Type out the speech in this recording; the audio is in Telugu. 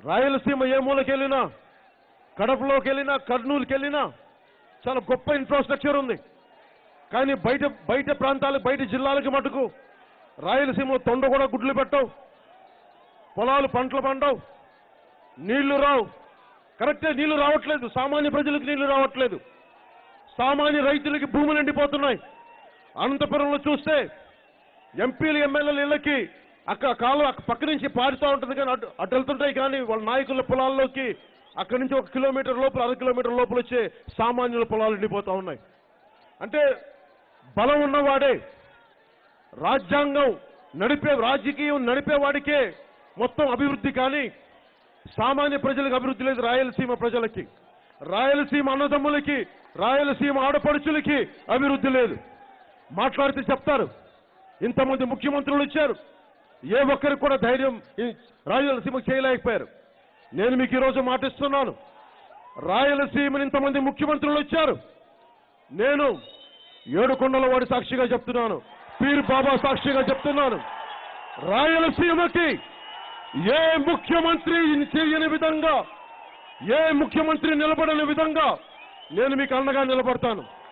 రాయలసీమ ఏ మూలకి వెళ్ళినా కడపలోకి వెళ్ళినా కర్నూలుకి వెళ్ళినా చాలా గొప్ప ఇన్ఫ్రాస్ట్రక్చర్ ఉంది కానీ బయట బయట ప్రాంతాలకు బయట జిల్లాలకి మటుకు రాయలసీమలో తొండ కూడా గుడ్లు పెట్టవు పొలాలు పంటలు పండవు నీళ్లు రావు కరెక్టే నీళ్లు రావట్లేదు సామాన్య ప్రజలకు నీళ్లు రావట్లేదు సామాన్య రైతులకి భూములు ఎండిపోతున్నాయి అనంతపురంలో చూస్తే ఎంపీలు ఎమ్మెల్యేల ఇళ్ళకి అక్కడ కాలువ అక్క పక్క నుంచి పారుతూ ఉంటుంది కానీ అటు అటు వెళ్తుంటాయి కానీ వాళ్ళ నాయకుల పొలాల్లోకి అక్కడి నుంచి ఒక కిలోమీటర్ లోపల అర కిలోమీటర్ లోపల వచ్చే సామాన్యుల పొలాలు ఎండిపోతూ ఉన్నాయి అంటే బలం ఉన్నవాడే రాజ్యాంగం నడిపే రాజకీయం నడిపేవాడికే మొత్తం అభివృద్ధి కానీ సామాన్య ప్రజలకు అభివృద్ధి లేదు రాయలసీమ ప్రజలకి రాయలసీమ అన్నదమ్ములకి రాయలసీమ ఆడపడుచులకి అభివృద్ధి లేదు మాట్లాడితే చెప్తారు ఇంతమంది ముఖ్యమంత్రులు వచ్చారు ఏ ఒక్కరికి కూడా ధైర్యం ఈ రాయలసీమకు చేయలేకపోయారు నేను మీకు ఈరోజు మాటిస్తున్నాను రాయలసీమని ఇంతమంది ముఖ్యమంత్రులు వచ్చారు నేను ఏడుకొండల వాడి సాక్షిగా చెప్తున్నాను పీర్ బాబా సాక్షిగా చెప్తున్నాను రాయలసీమకి ఏ ముఖ్యమంత్రి చేయని విధంగా ఏ ముఖ్యమంత్రి నిలబడని విధంగా నేను మీకు అండగా నిలబడతాను